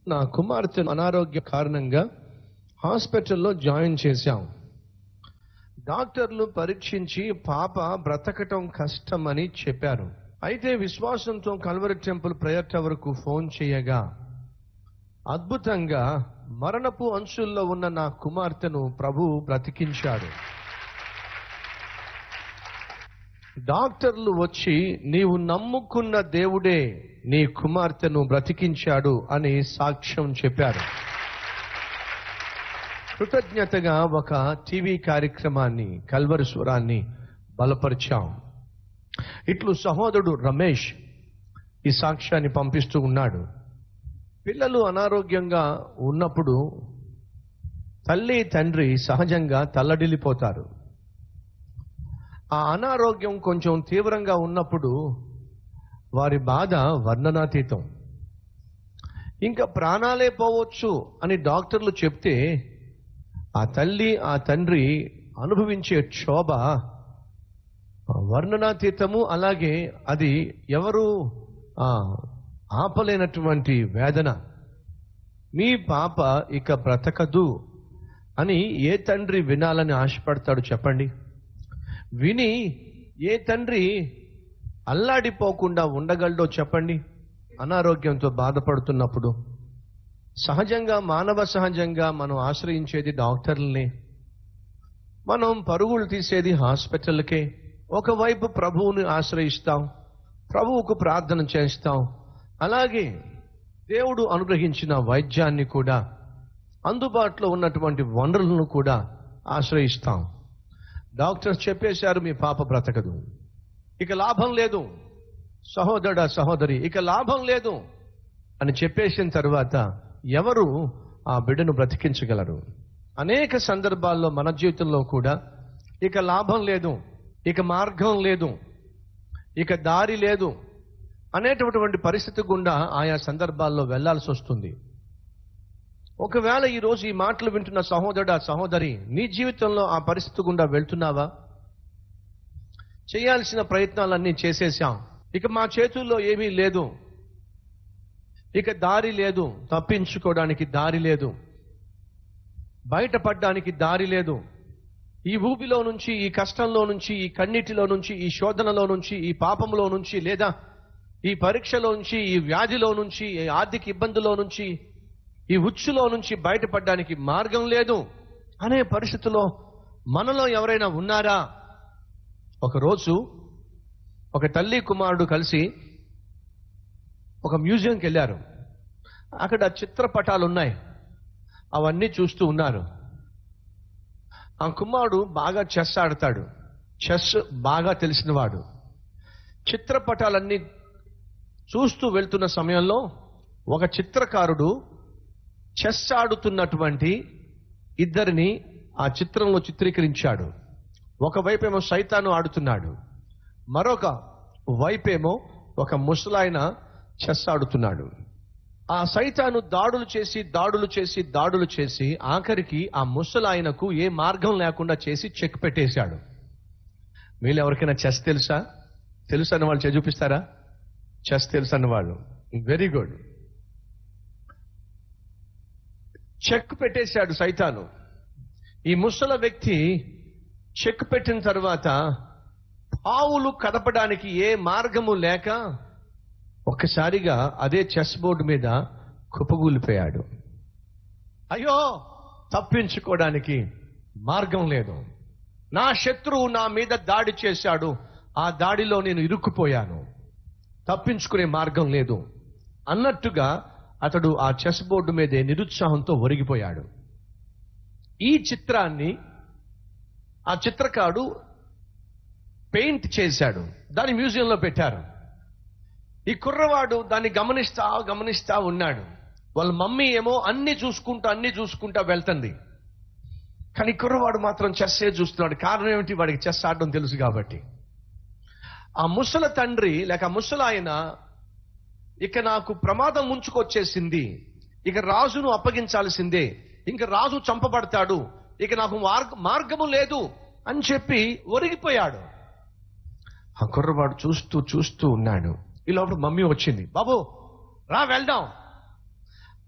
నా కుమార్తె అనారోగ్య కారణంగా హాస్పిటల్లో జాయిన్ చేశాం డాక్టర్లు పరీక్షించి పాప బ్రతకటం కష్టమని చెప్పారు అయితే విశ్వాసంతో కల్వరి టెంపుల్ ప్రేయర్ టవర్కు ఫోన్ చేయగా అద్భుతంగా మరణపు అంచుల్లో ఉన్న నా కుమార్తెను ప్రభు బ్రతికించాడు డాక్టర్లు వచ్చి నీవు నమ్ముకున్న దేవుడే నీ కుమార్తెను బ్రతికించాడు అని సాక్ష్యం చెప్పారు కృతజ్ఞతగా ఒక టీవీ కార్యక్రమాన్ని కల్వరి స్వరాన్ని బలపరిచాం ఇట్లు సహోదరుడు రమేష్ ఈ సాక్ష్యాన్ని పంపిస్తూ ఉన్నాడు పిల్లలు అనారోగ్యంగా ఉన్నప్పుడు తల్లి తండ్రి సహజంగా తల్లడిల్లిపోతారు ఆ అనారోగ్యం కొంచెం తీవ్రంగా ఉన్నప్పుడు వారి బాధ వర్ణనాతీతం ఇంకా ప్రాణాలే పోవచ్చు అని డాక్టర్లు చెప్తే ఆ తల్లి ఆ తండ్రి అనుభవించే క్షోభ వర్ణనాతీతము అలాగే అది ఎవరు ఆ, ఆపలేనటువంటి వేదన మీ పాప ఇక బ్రతకదు అని ఏ తండ్రి వినాలని ఆశపడతాడు చెప్పండి విని ఏ తండ్రి అల్లాడిపోకుండా ఉండగలడో చెప్పండి అనారోగ్యంతో బాధపడుతున్నప్పుడు సహజంగా మానవ సహజంగా మనం ఆశ్రయించేది డాక్టర్లనే మనం పరుగులు తీసేది హాస్పిటల్కే ఒకవైపు ప్రభువుని ఆశ్రయిస్తాం ప్రభువుకు ప్రార్థన చేస్తాం అలాగే దేవుడు అనుగ్రహించిన వైద్యాన్ని కూడా అందుబాటులో ఉన్నటువంటి వనరులను కూడా ఆశ్రయిస్తాం డాక్టర్స్ చెప్పేశారు మీ పాప బ్రతకదు ఇక లాభం లేదు సహోదరుడ సహోదరి ఇక లాభం లేదు అని చెప్పేసిన తర్వాత ఎవరు ఆ బిడ్డను బ్రతికించగలరు అనేక సందర్భాల్లో మన జీవితంలో కూడా ఇక లాభం లేదు ఇక మార్గం లేదు ఇక దారి లేదు అనేటటువంటి పరిస్థితి గుండా ఆయా సందర్భాల్లో వెళ్లాల్సి వస్తుంది ఒకవేళ ఈ రోజు ఈ మాటలు వింటున్న సహోదరుడా సహోదరి నీ జీవితంలో ఆ పరిస్థితి గుండా వెళ్తున్నావా చేయాల్సిన ప్రయత్నాలన్నీ చేసేసాం ఇక మా చేతుల్లో ఏమీ లేదు ఇక దారి లేదు తప్పించుకోవడానికి దారి లేదు బయటపడడానికి దారి లేదు ఈ ఊబిలో నుంచి ఈ కష్టంలో నుంచి ఈ కన్నీటిలో నుంచి ఈ శోధనలో నుంచి ఈ పాపంలో నుంచి లేదా ఈ పరీక్షలో నుంచి ఈ వ్యాధిలో నుంచి ఈ ఆర్థిక ఇబ్బందులో నుంచి ఈ ఉచ్చులో నుంచి బయటపడడానికి మార్గం లేదు అనే పరిస్థితిలో మనలో ఎవరైనా ఉన్నారా ఒకరోజు ఒక తల్లి కుమారుడు కలిసి ఒక మ్యూజియంకి వెళ్ళారు అక్కడ చిత్రపటాలు ఉన్నాయి అవన్నీ చూస్తూ ఉన్నారు ఆ కుమారుడు బాగా చెస్ ఆడతాడు చెస్ బాగా తెలిసినవాడు చిత్రపటాలన్నీ చూస్తూ వెళ్తున్న సమయంలో ఒక చిత్రకారుడు చెస్ ఆడుతున్నటువంటి ఇద్దరిని ఆ చిత్రంలో చిత్రీకరించాడు ఒకవైపేమో సైతాను ఆడుతున్నాడు మరొక వైపేమో ఒక ముసలాయన చెస్ ఆడుతున్నాడు ఆ సైతాను దాడులు చేసి దాడులు చేసి దాడులు చేసి ఆఖరికి ఆ ముసలాయనకు ఏ మార్గం లేకుండా చేసి చెక్ పెట్టేశాడు మీరు ఎవరికైనా చెస్ తెలుసా తెలుసు అన్న వాళ్ళు చూపిస్తారా చెస్ తెలుసు అన్న వాళ్ళు వెరీ గుడ్ చెక్ పెట్టేశాడు సైతాను ఈ ముసల వ్యక్తి చెక్ పెట్టిన తర్వాత పావులు కదపడానికి ఏ మార్గము లేక ఒక్కసారిగా అదే చెస్ బోర్డు మీద కుప్పగూలిపోయాడు అయ్యో తప్పించుకోవడానికి మార్గం లేదు నా శత్రువు నా మీద దాడి చేశాడు ఆ దాడిలో నేను ఇరుక్కుపోయాను తప్పించుకునే మార్గం లేదు అన్నట్టుగా అతడు ఆ చెస్ బోర్డు మీదే నిరుత్సాహంతో ఒరిగిపోయాడు ఈ చిత్రాన్ని ఆ చిత్రకారుడు పెయింట్ చేశాడు దాన్ని మ్యూజియంలో పెట్టారు ఈ కుర్రవాడు దాన్ని గమనిస్తా గమనిస్తా ఉన్నాడు వాళ్ళ మమ్మీ ఏమో అన్ని చూసుకుంటా అన్ని చూసుకుంటా వెళ్తుంది కానీ కుర్రవాడు మాత్రం చెస్సే చూస్తున్నాడు కారణం ఏమిటి వాడికి చెస్ ఆడడం తెలుసు కాబట్టి ఆ ముసల తండ్రి లేక ఆ ముసలాయన ఇక నాకు ప్రమాదం ముంచుకొచ్చేసింది ఇక రాజును అప్పగించాల్సిందే ఇంక రాజు చంపబడతాడు ఇక నాకు మార్గ మార్గము లేదు అని చెప్పి ఒరిగిపోయాడు ఆ కుర్రవాడు చూస్తూ చూస్తూ ఉన్నాడు ఈ లోపల మమ్మీ వచ్చింది బాబు రా వెళ్దాం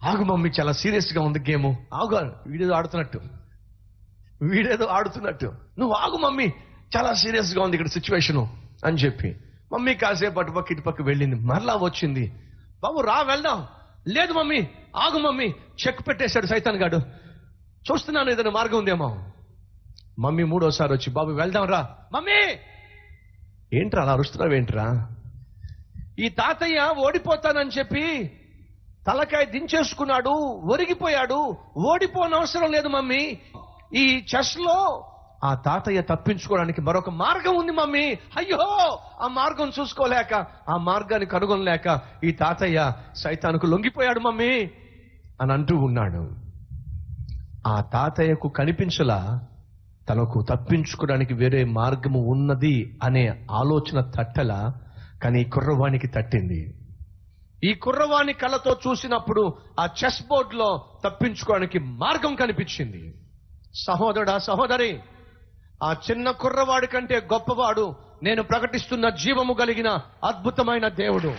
ఆగు మమ్మీ చాలా సీరియస్ గా ఉంది గేమ్ ఆగు వీడేదో ఆడుతున్నట్టు వీడేదో ఆడుతున్నట్టు నువ్వు ఆగు మమ్మీ చాలా సీరియస్ గా ఉంది ఇక్కడ సిచ్యువేషన్ అని చెప్పి మమ్మీ కాసేపు అటుపక్క ఇటుపక్క వెళ్ళింది మరలా వచ్చింది బాబు రా వెళ్దాం లేదు మమ్మీ ఆగు మమ్మీ చెక్ పెట్టేశాడు సైతాన్ గాడు చూస్తున్నాను ఏదైనా మార్గం ఉందేమో మమ్మీ మూడోసారి వచ్చి బాబు వెళ్దాం రా మమ్మీ ఏంట్రా అలా అరుస్తున్నావు ఏంట్రా ఈ తాతయ్య ఓడిపోతానని చెప్పి తలకాయ దించేసుకున్నాడు ఒరిగిపోయాడు ఓడిపోనవసరం లేదు మమ్మీ ఈ చెస్ లో ఆ తాతయ్య తప్పించుకోవడానికి మరొక మార్గం ఉంది మమ్మీ అయ్యో ఆ మార్గం చూసుకోలేక ఆ మార్గాన్ని కనుగొనలేక ఈ తాతయ్య సైతానికి లొంగిపోయాడు మమ్మీ అని అంటూ ఉన్నాడు ఆ తాతయ్యకు కనిపించలా తనకు తప్పించుకోవడానికి వేరే మార్గము ఉన్నది అనే ఆలోచన తట్టల కానీ ఈ కుర్రవానికి తట్టింది ఈ కుర్రవాణి కళ్ళతో చూసినప్పుడు ఆ చెస్ బోర్డ్ లో తప్పించుకోవడానికి మార్గం కనిపించింది సహోదరుడా సహోదరి ఆ చిన్న కుర్రవాడి కంటే గొప్పవాడు నేను ప్రకటిస్తున్న జీవము కలిగిన అద్భుతమైన దేవుడు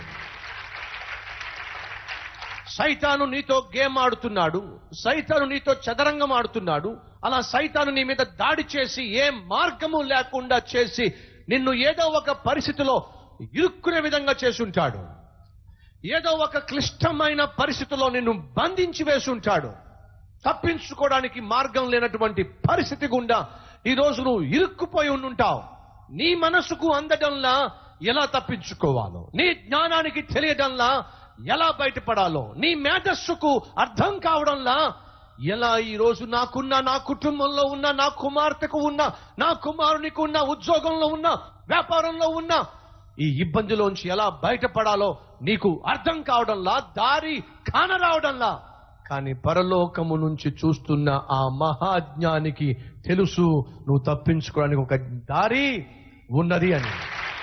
సైతాను నీతో గేమ్ ఆడుతున్నాడు సైతాను నీతో చదరంగం ఆడుతున్నాడు అలా సైతాను నీ మీద దాడి చేసి ఏ మార్గము లేకుండా చేసి నిన్ను ఏదో ఒక పరిస్థితిలో ఇరుక్కునే విధంగా చేసుంటాడు ఏదో ఒక క్లిష్టమైన పరిస్థితిలో నిన్ను బంధించి వేసుంటాడు తప్పించుకోవడానికి మార్గం లేనటువంటి పరిస్థితి గుండా ఈ రోజు నువ్వు ఇరుక్కుపోయి ఉండుంటావు నీ మనసుకు అందడంలా ఎలా తప్పించుకోవాలో నీ జ్ఞానానికి తెలియడంలా ఎలా బయటపడాలో నీ మేధస్సుకు అర్థం కావడంలా ఎలా ఈ రోజు నాకున్న నా కుటుంబంలో ఉన్న నా కుమార్తెకు ఉన్న నా కుమారునికి ఉన్న ఉద్యోగంలో ఉన్న వ్యాపారంలో ఉన్న ఈ ఇబ్బందిలోంచి ఎలా బయటపడాలో నీకు అర్థం కావడంలా దారి కానరావడంలా కానీ పరలోకము నుంచి చూస్తున్న ఆ మహాజ్ఞానికి తెలుసు నువ్వు తప్పించుకోవడానికి ఒక దారి ఉన్నది అని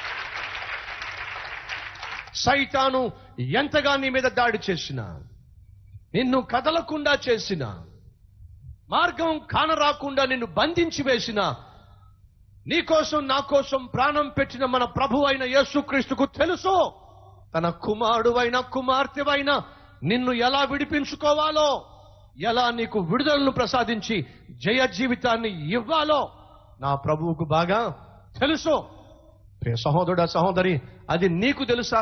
సైతాను ఎంతగా నీ మీద దాడి చేసిన నిన్ను కదలకుండా చేసిన మార్గం కానరాకుండా నిన్ను బంధించి వేసిన నీ కోసం నా కోసం ప్రాణం పెట్టిన మన ప్రభు అయిన యేసుక్రీస్తుకు తెలుసు తన కుమారుడువైన కుమార్తెవైన నిన్ను ఎలా విడిపించుకోవాలో ఎలా నీకు విడుదలను ప్రసాదించి జయ జీవితాన్ని ఇవ్వాలో నా ప్రభువుకు బాగా తెలుసు ప్రియ సహోదరుడా సహోదరి అది నీకు తెలుసా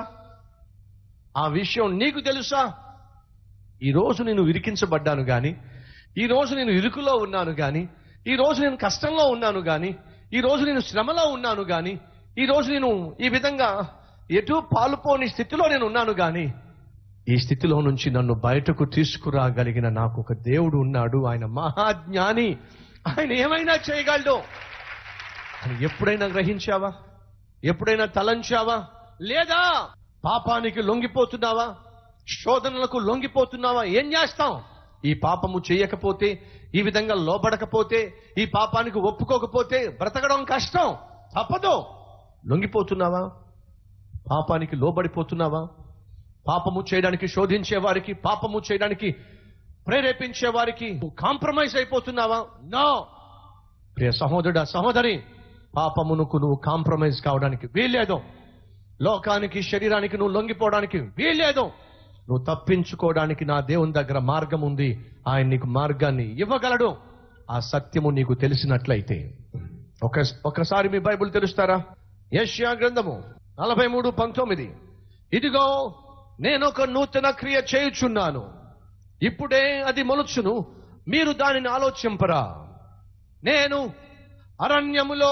ఆ విషయం నీకు తెలుసా ఈ రోజు నేను ఇరికించబడ్డాను గాని ఈ రోజు నేను ఇరుకులో ఉన్నాను గాని ఈ రోజు నేను కష్టంలో ఉన్నాను గాని ఈ రోజు నేను శ్రమలో ఉన్నాను గాని ఈ రోజు నేను ఈ విధంగా ఎటు పాలుపోని స్థితిలో నేను ఉన్నాను గాని ఈ స్థితిలో నుంచి నన్ను బయటకు తీసుకురాగలిగిన నాకు ఒక దేవుడు ఉన్నాడు ఆయన మహాజ్ఞాని ఆయన ఏమైనా చేయగలడు అని ఎప్పుడైనా గ్రహించావా ఎప్పుడైనా తలంచావా లేదా పాపానికి లొంగిపోతున్నావా శోధనలకు లొంగిపోతున్నావా ఏం చేస్తాం ఈ పాపము చేయకపోతే ఈ విధంగా లోబడకపోతే ఈ పాపానికి ఒప్పుకోకపోతే బ్రతకడం కష్టం తప్పదు లొంగిపోతున్నావా పాపానికి లోబడిపోతున్నావా పాపము చేయడానికి శోధించే వారికి పాపము చేయడానికి ప్రేరేపించే వారికి కాంప్రమైజ్ అయిపోతున్నావా నో ప్రియ సహోదరుడా సహోదరి పాపమునకు నువ్వు కాంప్రమైజ్ కావడానికి వీల్లేదు లోకానికి శరీరానికి నువ్వు లొంగిపోవడానికి వీల్లేదు నువ్వు తప్పించుకోవడానికి నా దేవుని దగ్గర మార్గం ఉంది ఆయన నీకు మార్గాన్ని ఇవ్వగలడు ఆ సత్యము నీకు తెలిసినట్లయితే ఒక ఒకసారి మీ బైబిల్ తెలుస్తారా యష్యా గ్రంథము నలభై మూడు పంతొమ్మిది ఇదిగో నేను ఒక నూతన క్రియ చేయుచున్నాను ఇప్పుడే అది మొలుచును మీరు దానిని ఆలోచింపరా నేను అరణ్యములో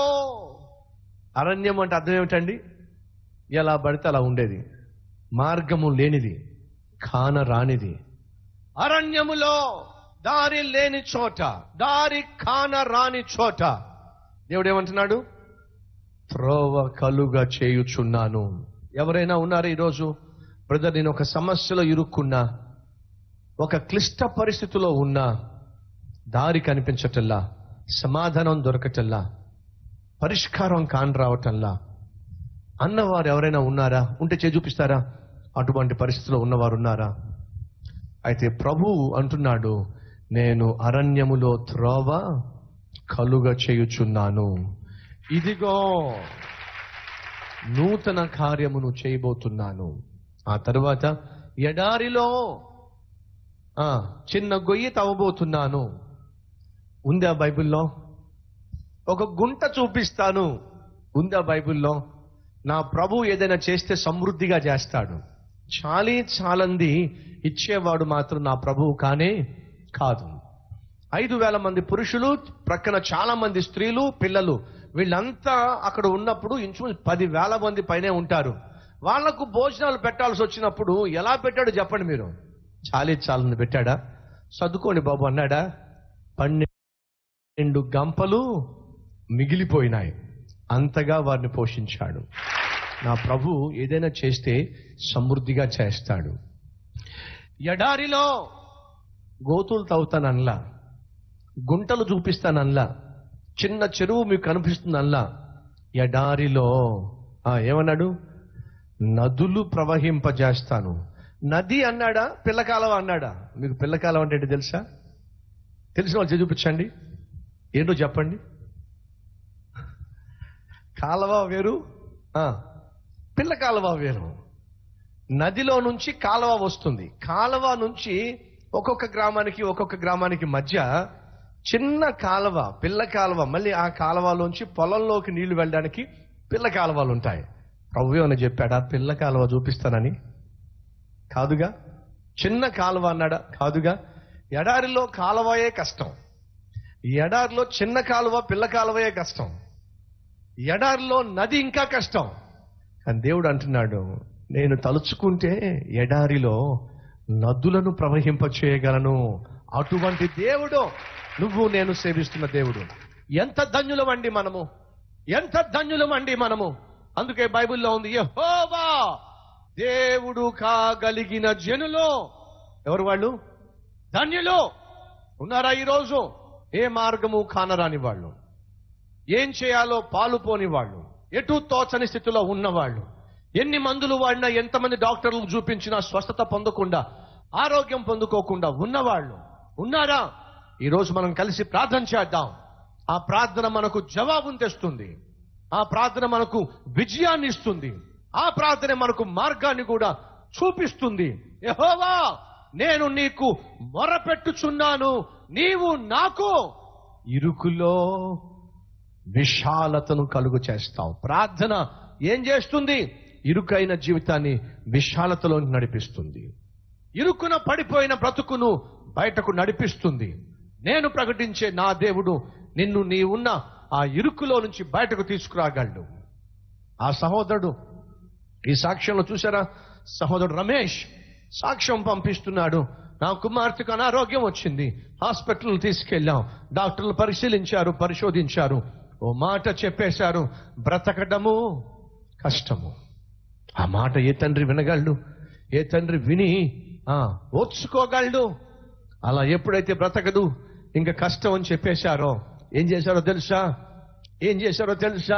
అరణ్యం అంటే అర్థం ఏమిటండి ఎలా పడితే అలా ఉండేది మార్గము లేనిది కాన రానిది అరణ్యములో దారి లేని చోట దారి కాన రాని చోట దేవుడు ఏమంటున్నాడు త్రోవ కలుగా చేయుచున్నాను ఎవరైనా ఉన్నారా ఈరోజు బ్రదర్ నేను ఒక సమస్యలో ఇరుక్కున్నా ఒక క్లిష్ట పరిస్థితిలో ఉన్నా దారి కనిపించటల్లా సమాధానం దొరకటల్లా పరిష్కారం కాని రావటంలా అన్నవారు ఎవరైనా ఉన్నారా ఉంటే చే చూపిస్తారా అటువంటి పరిస్థితిలో ఉన్నవారు ఉన్నారా అయితే ప్రభువు అంటున్నాడు నేను అరణ్యములో త్రోవ కలుగ చేయుచున్నాను ఇదిగో నూతన కార్యమును చేయబోతున్నాను ఆ తరువాత ఎడారిలో ఆ, చిన్న గొయ్యి తవ్వబోతున్నాను ఉందా బైబిల్లో ఒక గుంట చూపిస్తాను ఉందా బైబిల్లో నా ప్రభు ఏదైనా చేస్తే సమృద్ధిగా చేస్తాడు చాలీ చాలంది ఇచ్చేవాడు మాత్రం నా ప్రభువు కానే కాదు ఐదు వేల మంది పురుషులు ప్రక్కన చాలా మంది స్త్రీలు పిల్లలు వీళ్ళంతా అక్కడ ఉన్నప్పుడు ఇంచుమించు పది వేల మంది పైనే ఉంటారు వాళ్లకు భోజనాలు పెట్టాల్సి వచ్చినప్పుడు ఎలా పెట్టాడు చెప్పండి మీరు చాలీ చాలని పెట్టాడా చదువుకోండి బాబు అన్నాడా పన్నెండు గంపలు మిగిలిపోయినాయి అంతగా వారిని పోషించాడు నా ప్రభు ఏదైనా చేస్తే సమృద్ధిగా చేస్తాడు ఎడారిలో గోతులు తవ్వుతానల్లా గుంటలు చూపిస్తానల్లా చిన్న చెరువు మీకు కనిపిస్తుందల్లా ఎడారిలో ఆ, ఏమన్నాడు నదులు ప్రవహింపజేస్తాను నది అన్నాడా పిల్లకాలవ అన్నాడా మీకు పిల్లకాలం అంటే ఏంటో తెలుసా తెలిసిన వాళ్ళు చూపించండి ఏంటో చెప్పండి కాలవ వేరు ఆ, పిల్ల కాలువ వేరు నదిలో నుంచి కాలువ వస్తుంది కాలువ నుంచి ఒక్కొక్క గ్రామానికి ఒక్కొక్క గ్రామానికి మధ్య చిన్న కాలువ పిల్ల కాలువ మళ్ళీ ఆ కాలువలోంచి పొలంలోకి నీళ్లు వెళ్ళడానికి పిల్ల కాలువలు ఉంటాయి ప్రభు అని చెప్పాడా పిల్ల కాలువ చూపిస్తానని కాదుగా చిన్న కాలువ అన్నాడా కాదుగా ఎడారిలో కాలువయే కష్టం ఎడారిలో చిన్న కాలువ పిల్ల కాలువయే కష్టం ఎడారిలో నది ఇంకా కష్టం కానీ దేవుడు అంటున్నాడు నేను తలుచుకుంటే ఎడారిలో నదులను ప్రవహింపచేయగలను అటువంటి దేవుడు నువ్వు నేను సేవిస్తున్న దేవుడు ఎంత ధన్యులమండి మనము ఎంత ధన్యులమండి మనము అందుకే బైబిల్లో ఉంది యెహోవా దేవుడు కాగలిగిన జనులు ఎవరు వాళ్ళు ధన్యులు ఉన్నారా ఈరోజు ఏ మార్గము కానరాని వాళ్ళు ఏం చేయాలో పాలుపోని వాళ్ళు ఎటు తోచని స్థితిలో ఉన్నవాళ్ళు ఎన్ని మందులు వాడినా ఎంతమంది డాక్టర్లు చూపించినా స్వస్థత పొందకుండా ఆరోగ్యం పొందుకోకుండా ఉన్నవాళ్ళు ఉన్నారా ఈరోజు మనం కలిసి ప్రార్థన చేద్దాం ఆ ప్రార్థన మనకు జవాబును తెస్తుంది ఆ ప్రార్థన మనకు విజయాన్ని ఇస్తుంది ఆ ప్రార్థన మనకు మార్గాన్ని కూడా చూపిస్తుంది యెహోవా నేను నీకు మొరపెట్టుచున్నాను నీవు నాకు ఇరుకులో విశాలతను కలుగు చేస్తావు ప్రార్థన ఏం చేస్తుంది ఇరుకైన జీవితాన్ని విశాలతలో నడిపిస్తుంది ఇరుకున పడిపోయిన బ్రతుకును బయటకు నడిపిస్తుంది నేను ప్రకటించే నా దేవుడు నిన్ను నీ ఉన్న ఆ ఇరుకులో నుంచి బయటకు తీసుకురాగలడు ఆ సహోదరుడు ఈ సాక్ష్యంలో చూసారా సహోదరుడు రమేష్ సాక్ష్యం పంపిస్తున్నాడు నా కుమార్తెకు అనారోగ్యం వచ్చింది హాస్పిటల్ తీసుకెళ్ళాం డాక్టర్లు పరిశీలించారు పరిశోధించారు ఓ మాట చెప్పేశారు బ్రతకడము కష్టము ఆ మాట ఏ తండ్రి వినగలడు ఏ తండ్రి విని ఆ ఓర్చుకోగలడు అలా ఎప్పుడైతే బ్రతకదు ఇంకా కష్టం అని చెప్పేశారో ఏం చేశారో తెలుసా ఏం చేశారో తెలుసా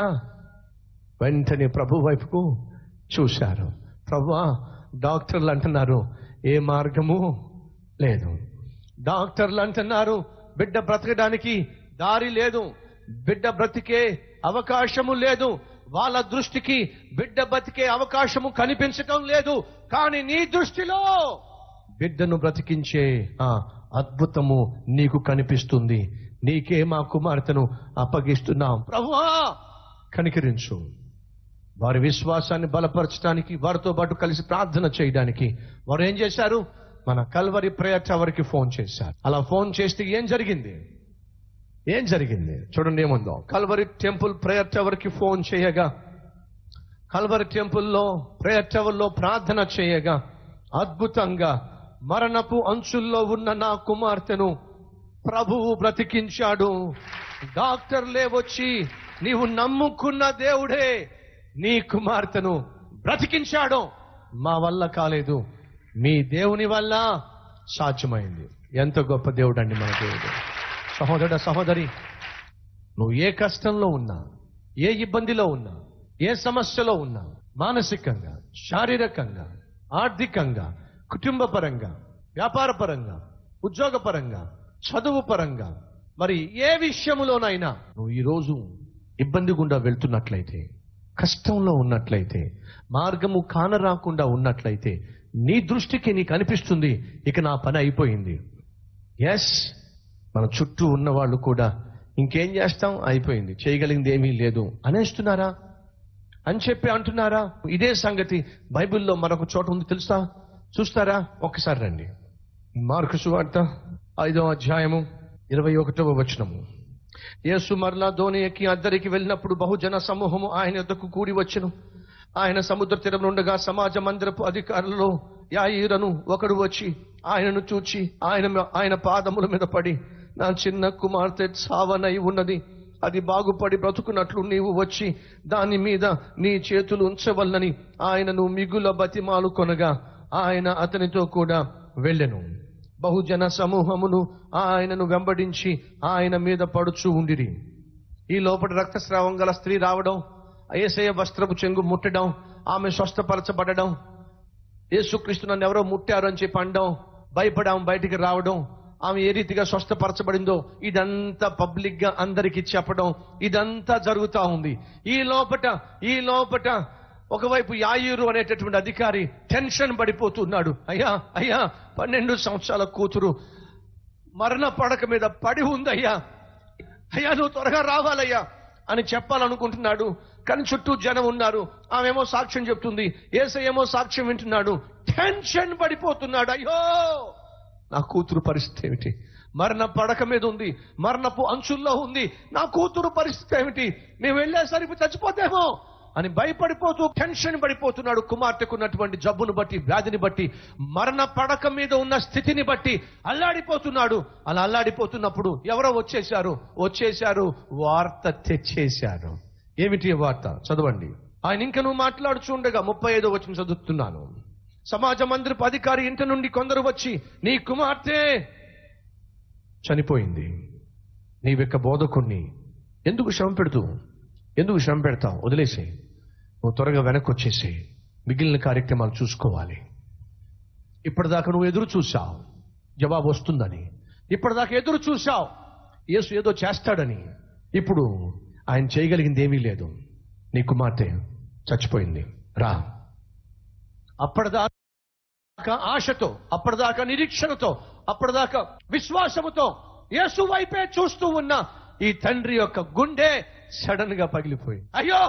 వెంటనే ప్రభు వైపుకు చూశారు ప్రభువా డాక్టర్లు అంటున్నారు ఏ మార్గము లేదు డాక్టర్లు అంటున్నారు బిడ్డ బ్రతకడానికి దారి లేదు బిడ్డ బ్రతికే అవకాశము లేదు వాళ్ళ దృష్టికి బిడ్డ బతికే అవకాశము కనిపించటం లేదు కానీ నీ దృష్టిలో బిడ్డను బ్రతికించే ఆ అద్భుతము నీకు కనిపిస్తుంది నీకే మా కుమార్తెను అప్పగిస్తున్నాం ప్రభువా కనికరించు వారి విశ్వాసాన్ని బలపరచడానికి వారితో పాటు కలిసి ప్రార్థన చేయడానికి వారు ఏం చేశారు మన కల్వరి ప్రేయర్ టవర్కి ఫోన్ చేశారు అలా ఫోన్ చేస్తే ఏం జరిగింది ఏం జరిగింది చూడండి ఏముందో కల్వరి టెంపుల్ ప్రేయర్ టవర్కి ఫోన్ చేయగా కల్వరి టెంపుల్లో ప్రేయర్ టవర్లో ప్రార్థన చేయగా అద్భుతంగా మరణపు అంచుల్లో ఉన్న నా కుమార్తెను ప్రభువు బ్రతికించాడు డాక్టర్లే వచ్చి నీవు నమ్ముకున్న దేవుడే నీ కుమార్తెను బ్రతికించాడు మా వల్ల కాలేదు మీ దేవుని వల్ల సాధ్యమైంది ఎంత గొప్ప దేవుడు అండి మన దేవుడు సహోదర సహోదరి నువ్వు ఏ కష్టంలో ఉన్నా ఏ ఇబ్బందిలో ఉన్నా ఏ సమస్యలో ఉన్నా మానసికంగా శారీరకంగా ఆర్థికంగా కుటుంబ పరంగా వ్యాపార పరంగా ఉద్యోగ పరంగా చదువు పరంగా మరి ఏ విషయములోనైనా నువ్వు ఈరోజు ఇబ్బంది గుండా వెళ్తున్నట్లయితే కష్టంలో ఉన్నట్లయితే మార్గము కానరాకుండా ఉన్నట్లయితే నీ దృష్టికి నీకు అనిపిస్తుంది ఇక నా పని అయిపోయింది ఎస్ మన చుట్టూ ఉన్న వాళ్ళు కూడా ఇంకేం చేస్తాం అయిపోయింది చేయగలిగింది ఏమీ లేదు అనేస్తున్నారా అని చెప్పి అంటున్నారా ఇదే సంగతి బైబిల్లో మరొక చోట ఉంది తెలుసా చూస్తారా ఒక్కసారి రండి మార్కు సువార్త ఐదో అధ్యాయము ఇరవై ఒకటవ వచనము యేసు మరలా ధోని ఎక్కి అద్దరికి వెళ్ళినప్పుడు బహుజన సమూహము ఆయన యొద్దకు కూడి వచ్చెను ఆయన సముద్ర తీరం ఉండగా సమాజ మందిరపు అధికారులలో యాయిరను ఒకడు వచ్చి ఆయనను చూచి ఆయన ఆయన పాదముల మీద పడి నా చిన్న కుమార్తె సావనై ఉన్నది అది బాగుపడి బ్రతుకున్నట్లు నీవు వచ్చి దాని మీద నీ చేతులు ఉంచవల్లని ఆయనను మిగుల బతిమాలు కొనగా ఆయన అతనితో కూడా వెళ్ళెను బహుజన సమూహమును ఆయనను వెంబడించి ఆయన మీద పడుచు ఉండిరి ఈ లోపల రక్తస్రావం గల స్త్రీ రావడం ఏసయ వస్త్రపు చెంగు ముట్టడం ఆమె స్వస్థపరచబడడం యేసుక్రీస్తు నన్ను ఎవరో ముట్టారు అని చెప్పి అనడం భయపడాం బయటికి రావడం ఆమె ఏ రీతిగా స్వస్థపరచబడిందో ఇదంతా పబ్లిక్ గా అందరికి చెప్పడం ఇదంతా జరుగుతా ఉంది ఈ లోపట ఈ లోపట ఒకవైపు యాయూరు అనేటటువంటి అధికారి టెన్షన్ పడిపోతున్నాడు అయ్యా అయ్యా పన్నెండు సంవత్సరాల కూతురు మరణ పడక మీద పడి ఉందయ్యా అయ్యా నువ్వు త్వరగా రావాలయ్యా అని చెప్పాలనుకుంటున్నాడు కానీ చుట్టూ జనం ఉన్నారు ఆమెమో సాక్ష్యం చెప్తుంది ఏసయ్యేమో సాక్ష్యం వింటున్నాడు టెన్షన్ పడిపోతున్నాడు అయ్యో నా కూతురు పరిస్థితి ఏమిటి మరణ పడక మీద ఉంది మరణపు అంచుల్లో ఉంది నా కూతురు పరిస్థితి ఏమిటి మేము వెళ్ళేసరికి చచ్చిపోతేమో అని భయపడిపోతూ టెన్షన్ పడిపోతున్నాడు కుమార్తెకున్నటువంటి జబ్బును బట్టి వ్యాధిని బట్టి మరణ పడక మీద ఉన్న స్థితిని బట్టి అల్లాడిపోతున్నాడు అలా అల్లాడిపోతున్నప్పుడు ఎవరో వచ్చేశారు వచ్చేశారు వార్త తెచ్చేశారు ఏమిటి ఈ వార్త చదవండి ఆయన ఇంక నువ్వు మాట్లాడుచుండగా ముప్పై ఐదో వచ్చిన చదువుతున్నాను సమాజ మందిరపు అధికారి ఇంటి నుండి కొందరు వచ్చి నీ కుమార్తె చనిపోయింది నీవెక్క బోధకుణ్ణి ఎందుకు శ్రమ పెడుతూ ఎందుకు శ్రమ పెడతావు వదిలేసి నువ్వు త్వరగా వెనక్కి వచ్చేసి మిగిలిన కార్యక్రమాలు చూసుకోవాలి ఇప్పటిదాకా నువ్వు ఎదురు చూసావు జవాబు వస్తుందని ఇప్పటిదాకా ఎదురు చూసావు యేసు ఏదో చేస్తాడని ఇప్పుడు ఆయన చేయగలిగింది ఏమీ లేదు నీ కుమార్తె చచ్చిపోయింది రా అప్పటిదాకా ఆశతో అప్పటిదాకా నిరీక్షణతో అప్పటిదాకా విశ్వాసముతో యేసు వైపే చూస్తూ ఉన్న ఈ తండ్రి యొక్క గుండె సడన్ గా పగిలిపోయింది అయ్యో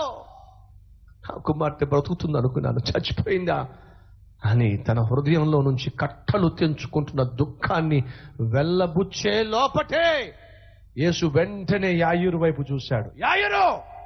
ఆ కుమార్తె బ్రతుకుతుంది అనుకున్నాను చచ్చిపోయిందా అని తన హృదయంలో నుంచి కట్టలు తెంచుకుంటున్న దుఃఖాన్ని వెళ్ళబుచ్చే లోపటే యేసు వెంటనే యాయూరు వైపు చూశాడు యాయూరు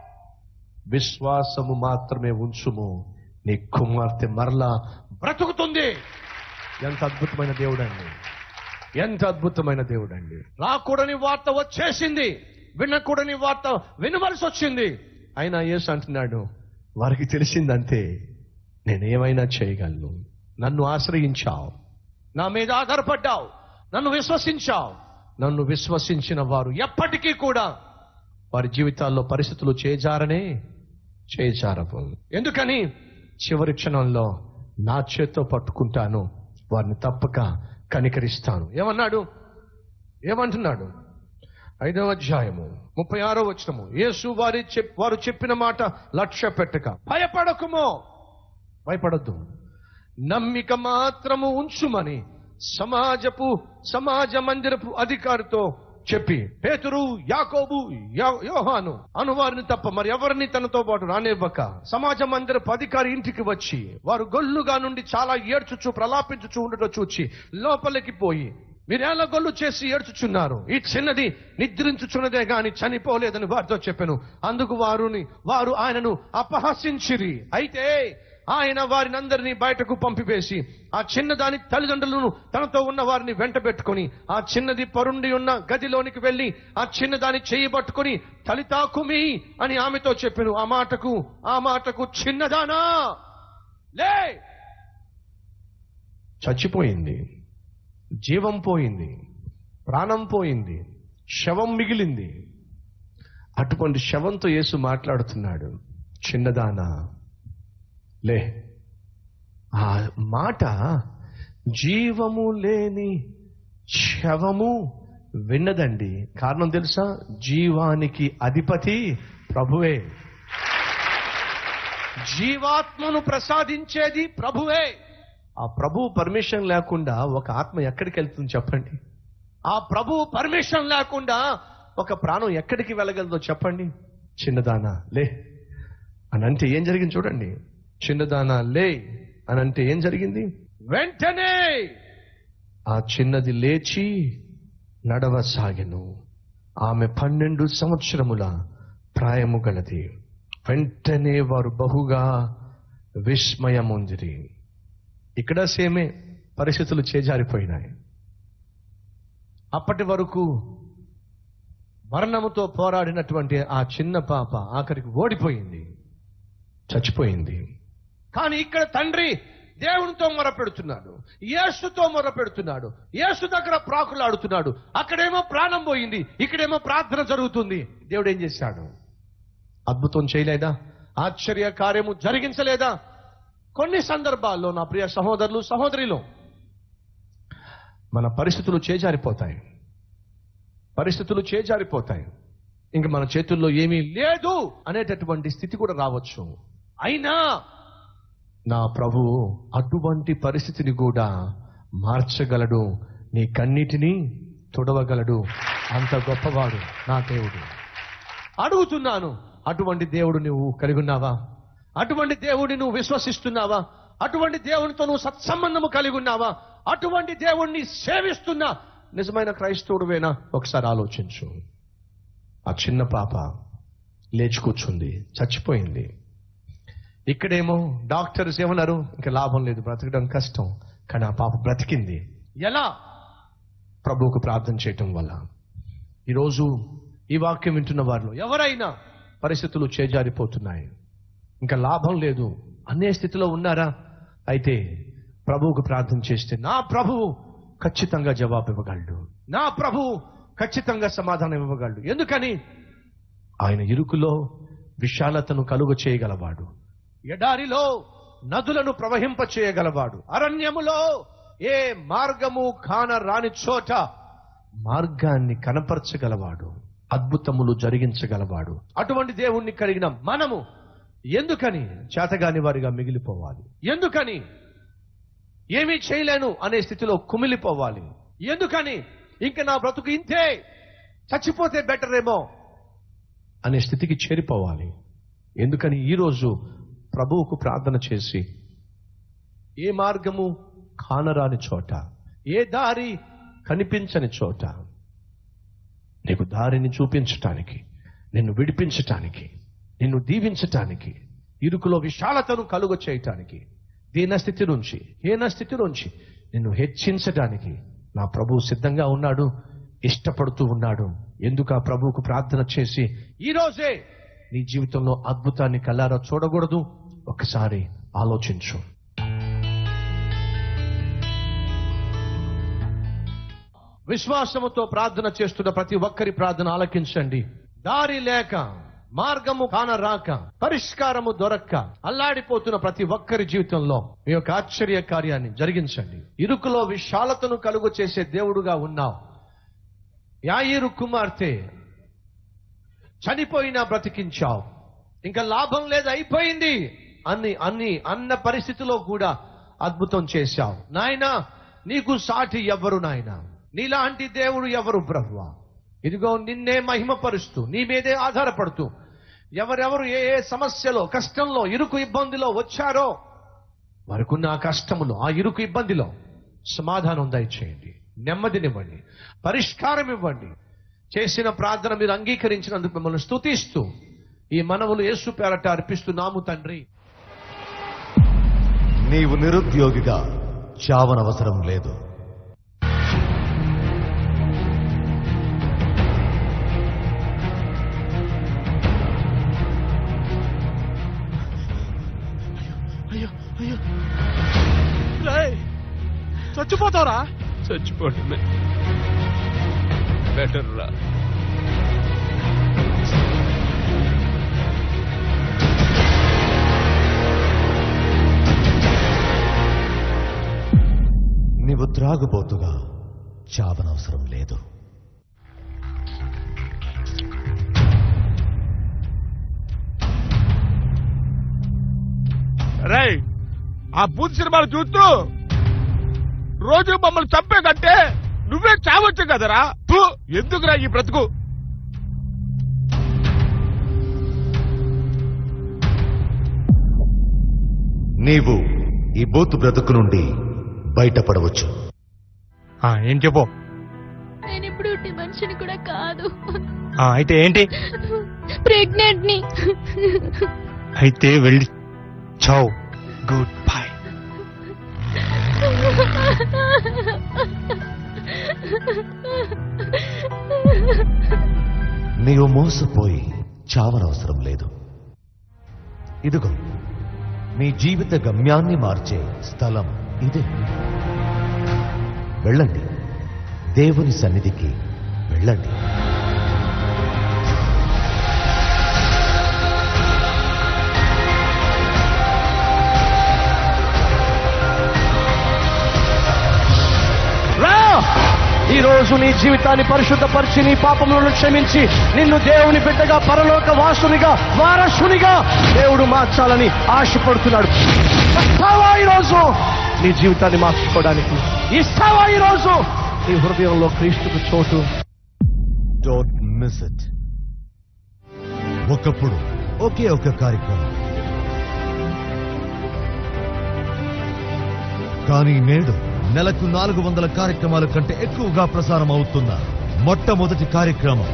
విశ్వాసము మాత్రమే ఉంచుము నీ కుమార్తె మరలా బ్రతుకుతుంది ఎంత అద్భుతమైన దేవుడండి ఎంత అద్భుతమైన దేవుడండి రాకూడని వార్త వచ్చేసింది వినకూడని వార్త వినవలసి వచ్చింది అయినా యేసు అంటున్నాడు వారికి తెలిసిందంతే నేనేమైనా చేయగలను నన్ను ఆశ్రయించావు నా మీద ఆధారపడ్డావు నన్ను విశ్వసించావు నన్ను విశ్వసించిన వారు ఎప్పటికీ కూడా వారి జీవితాల్లో పరిస్థితులు చేజారనే చేజారవు ఎందుకని చివరి క్షణంలో నా చేత్తో పట్టుకుంటాను వారిని తప్పక కనికరిస్తాను ఏమన్నాడు ఏమంటున్నాడు ఐదవ అధ్యాయము ముప్పై ఆరో వచనము యేసు వారి చెప్ వారు చెప్పిన మాట లక్ష్య పెట్టక భయపడకుమో భయపడద్దు నమ్మిక మాత్రము ఉంచుమని సమాజపు సమాజ మందిరపు అధికారితో చెప్పి పేతురు యాకోబు యో- యోహాను అనువారిని తప్ప మరి ఎవరిని తనతో పాటు రానివ్వక సమాజ మందిరపు అధికారి ఇంటికి వచ్చి వారు గొల్లుగా నుండి చాలా ఏడ్చుచు ప్రలాపించుచు ఉండటం చూచి లోపలికి పోయి మీరేలా గొల్లు చేసి ఏడ్చుచున్నారు ఈ చిన్నది నిద్రించుచున్నదే గాని చనిపోలేదని వారితో చెప్పాను అందుకు వారుని వారు ఆయనను అపహసించిరి అయితే ఆయన వారిని అందరినీ బయటకు పంపివేసి ఆ చిన్నదాని తల్లిదండ్రులను తనతో ఉన్న వారిని వెంట పెట్టుకొని ఆ చిన్నది పరుండి ఉన్న గదిలోనికి వెళ్ళి ఆ చిన్నదాని చేయి పట్టుకొని తలితాకుమి అని ఆమెతో చెప్పాను ఆ మాటకు ఆ మాటకు చిన్నదానా లే చచ్చిపోయింది జీవం పోయింది ప్రాణం పోయింది శవం మిగిలింది అటువంటి శవంతో యేసు మాట్లాడుతున్నాడు చిన్నదానా లే ఆ మాట జీవము లేని శవము విన్నదండి కారణం తెలుసా జీవానికి అధిపతి ప్రభువే జీవాత్మను ప్రసాదించేది ప్రభువే ఆ ప్రభు పర్మిషన్ లేకుండా ఒక ఆత్మ ఎక్కడికి వెళ్తుంది చెప్పండి ఆ ప్రభు పర్మిషన్ లేకుండా ఒక ప్రాణం ఎక్కడికి వెళ్ళగలదో చెప్పండి చిన్నదానా లే అని అంటే ఏం జరిగింది చూడండి చిన్నదానా లే అని అంటే ఏం జరిగింది వెంటనే ఆ చిన్నది లేచి నడవసాగెను ఆమె పన్నెండు సంవత్సరముల ప్రాయము గలది వెంటనే వారు బహుగా విస్మయముందిరి ఇక్కడ సేమే పరిస్థితులు చేజారిపోయినాయి అప్పటి వరకు మరణముతో పోరాడినటువంటి ఆ చిన్న పాప ఆఖరికి ఓడిపోయింది చచ్చిపోయింది కానీ ఇక్కడ తండ్రి దేవునితో మొరపెడుతున్నాడు యేసుతో మొరపెడుతున్నాడు యేసు దగ్గర ప్రాకులాడుతున్నాడు అక్కడేమో ప్రాణం పోయింది ఇక్కడేమో ప్రార్థన జరుగుతుంది దేవుడు ఏం చేశాడు అద్భుతం చేయలేదా ఆశ్చర్య కార్యము జరిగించలేదా కొన్ని సందర్భాల్లో నా ప్రియ సహోదరులు సహోదరిలో మన పరిస్థితులు చేజారిపోతాయి పరిస్థితులు చేజారిపోతాయి ఇంక మన చేతుల్లో ఏమీ లేదు అనేటటువంటి స్థితి కూడా రావచ్చు అయినా నా ప్రభువు అటువంటి పరిస్థితిని కూడా మార్చగలడు నీ కన్నిటిని తుడవగలడు అంత గొప్పవాడు నా దేవుడు అడుగుతున్నాను అటువంటి దేవుడు నువ్వు కలిగి ఉన్నావా అటువంటి దేవుడిని నువ్వు విశ్వసిస్తున్నావా అటువంటి దేవునితో నువ్వు సత్సంబంధము కలిగి ఉన్నావా అటువంటి దేవుణ్ణి సేవిస్తున్నా నిజమైన క్రైస్తవుడువేనా ఒకసారి ఆలోచించు ఆ చిన్న పాప లేచి కూర్చుంది చచ్చిపోయింది ఇక్కడేమో డాక్టర్స్ ఏమన్నారు ఇంకా లాభం లేదు బ్రతకడం కష్టం కానీ ఆ పాప బ్రతికింది ఎలా ప్రభువుకు ప్రార్థన చేయటం వల్ల ఈరోజు ఈ వాక్యం వింటున్న వారిలో ఎవరైనా పరిస్థితులు చేజారిపోతున్నాయి ఇంకా లాభం లేదు అనే స్థితిలో ఉన్నారా అయితే ప్రభువుకు ప్రార్థన చేస్తే నా ప్రభువు ఖచ్చితంగా జవాబు ఇవ్వగలడు నా ప్రభువు ఖచ్చితంగా సమాధానం ఇవ్వగలడు ఎందుకని ఆయన ఇరుకులో విశాలతను కలుగ చేయగలవాడు ఎడారిలో నదులను ప్రవహింప చేయగలవాడు అరణ్యములో ఏ మార్గము కాన రాని చోట మార్గాన్ని కనపరచగలవాడు అద్భుతములు జరిగించగలవాడు అటువంటి దేవుణ్ణి కలిగిన మనము ఎందుకని చేతగాని వారిగా మిగిలిపోవాలి ఎందుకని ఏమీ చేయలేను అనే స్థితిలో కుమిలిపోవాలి ఎందుకని ఇంక నా బ్రతుకు ఇంతే చచ్చిపోతే బెటర్ ఏమో అనే స్థితికి చేరిపోవాలి ఎందుకని ఈరోజు ప్రభువుకు ప్రార్థన చేసి ఏ మార్గము కానరాని చోట ఏ దారి కనిపించని చోట నీకు దారిని చూపించటానికి నిన్ను విడిపించటానికి నిన్ను దీవించటానికి ఇరుకులో విశాలతను కలుగ చేయటానికి దీన స్థితి నుంచి హీన స్థితి నుంచి నిన్ను హెచ్చించడానికి నా ప్రభువు సిద్ధంగా ఉన్నాడు ఇష్టపడుతూ ఉన్నాడు ఎందుకు ఆ ప్రభువుకు ప్రార్థన చేసి ఈ రోజే నీ జీవితంలో అద్భుతాన్ని కల్లారా చూడకూడదు ఒకసారి ఆలోచించు విశ్వాసముతో ప్రార్థన చేస్తున్న ప్రతి ఒక్కరి ప్రార్థన ఆలకించండి దారి లేక మార్గము కానరాక పరిష్కారము దొరక్క అల్లాడిపోతున్న ప్రతి ఒక్కరి జీవితంలో మీ యొక్క ఆశ్చర్య కార్యాన్ని జరిగించండి ఇరుకులో విశాలతను కలుగు చేసే దేవుడుగా ఉన్నావు యాయిరు కుమార్తె చనిపోయినా బ్రతికించావు ఇంకా లాభం లేదు అయిపోయింది అన్ని అన్ని అన్న పరిస్థితిలో కూడా అద్భుతం చేశావు నాయనా నీకు సాటి ఎవరు నాయనా నీలాంటి దేవుడు ఎవరు బ్రహ్మ ఇదిగో నిన్నే మహిమపరుస్తూ నీ మీదే ఆధారపడుతూ ఎవరెవరు ఏ ఏ సమస్యలో కష్టంలో ఇరుకు ఇబ్బందిలో వచ్చారో వారికున్న ఆ కష్టములో ఆ ఇరుకు ఇబ్బందిలో సమాధానం దయచేయండి నెమ్మదినివ్వండి పరిష్కారం ఇవ్వండి చేసిన ప్రార్థన మీరు అంగీకరించినందుకు మిమ్మల్ని స్తుతిస్తూ ఈ మనవులు యేసు పేరట అర్పిస్తున్నాము తండ్రి నీవు నిరుద్యోగిగా చావనవసరం లేదు అయ్యో అయ్యో రేయ్ చచ్చిపోతావురా చచ్చిపోవడమే బెటర్ రా నీవు త్రాగుబోతుగా చావనవసరం లేదు రేయ్ ఆ బూత్ సినిమాలు చూస్తూ రోజు మమ్మల్ని చంపే కంటే నువ్వే చావచ్చు కదరా ఫు, ఎందుకురా ఈ బ్రతుకు నీవు ఈ బూతు బ్రతుకు నుండి బయటపడవచ్చు ఆ, ఏం చెప్పు నేను ఇప్పుడు ఉట్టి మనిషిని కూడా కాదు ఆ, అయితే ఏంటి ప్రెగ్నెంట్ ని అయితే వెళ్ళి చావు గుడ్ బై నీవు మోసపోయి చావనవసరం లేదు ఇదిగో మీ జీవిత గమ్యాన్ని మార్చే స్థలం ఇదే వెళ్ళండి దేవుని సన్నిధికి వెళ్ళండి రా ఈ రోజు నీ జీవితాన్ని పరిశుద్ధపరిచి నీ పాపములను క్షమించి నిన్ను దేవుని బిడ్డగా పరలోక వాసునిగా వారసునిగా దేవుడు మార్చాలని ఆశపడుతున్నాడు వస్తావా ఈరోజు నీ జీవితాన్ని మార్చుకోవడానికి ఇస్తావా ఈరోజు నీ హృదయంలో క్రీస్తుకు చోటు డోంట్ మిస్ ఇట్ ఒకప్పుడు ఒకే ఒక కార్యక్రమం కానీ నేడు నెలకు నాలుగు వందల కార్యక్రమాల కంటే ఎక్కువగా ప్రసారం అవుతున్న మొట్టమొదటి కార్యక్రమం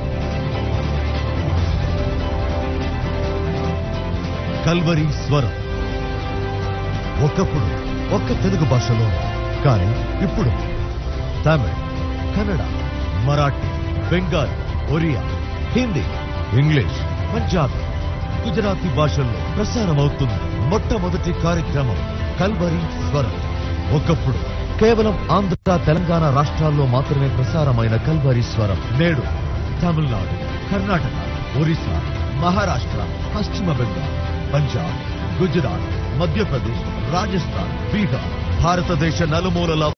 కల్వరి స్వరం ఒకప్పుడు ఒక్క తెలుగు భాషలో కానీ ఇప్పుడు తమిళ్ కన్నడ మరాఠీ బెంగాలీ ఒరియా హిందీ ఇంగ్లీష్ పంజాబీ గుజరాతీ భాషల్లో ప్రసారం అవుతుంది మొట్టమొదటి కార్యక్రమం కల్వరి స్వరం ఒకప్పుడు కేవలం ఆంధ్ర తెలంగాణ రాష్ట్రాల్లో మాత్రమే ప్రసారమైన కల్వరి స్వరం నేడు తమిళనాడు కర్ణాటక ఒరిస్సా మహారాష్ట్ర పశ్చిమ బెంగాల్ పంజాబ్ గుజరాత్ మధ్యప్రదేశ్ రాజస్థాన్ బీహార్ భారతదేశ నలుమూలల